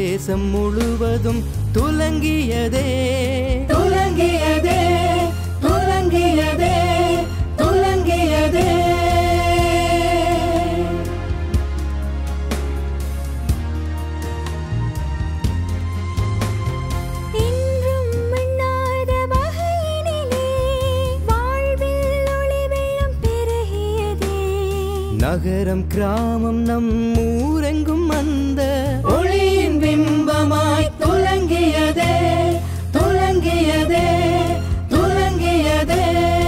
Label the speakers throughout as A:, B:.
A: தேசம் முழுவதும் துலங்கியதே
B: துலங்கியதே துலங்கியதே துலங்கியதே
C: இன்றும் எண்ணாத வகையினிலே வாழ்வில் ஒளி வெள்ளம் பெருகியதே
A: நகரம் கிராமம் நம் ஊரெங்கும் அந்த
B: ஒளியின் பிம்பமாய் துலங்கியதே துலங்கியதே துலங்கியதே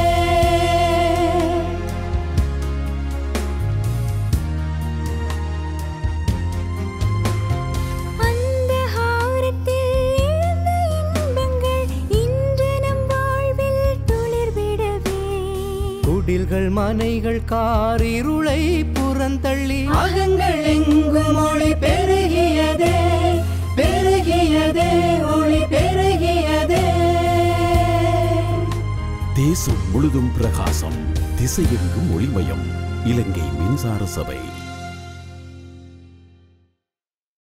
C: அந்த ஹாரத்தில் எழுந்த இன்பங்கள் இன்று நம் வாழ்வில் துளிர்விடவே
A: குடில்கள் மனைகள் காரிருளை புறந்தள்ளி
B: அகங்கள் எங்கும் ஒளி பெருகியதே பெருகியதே ஒளி பெருகியதே
D: தேசம் முழுதும் பிரகாசம் திசையெங்கும் ஒளிமயம் இலங்கை மின்சார சபை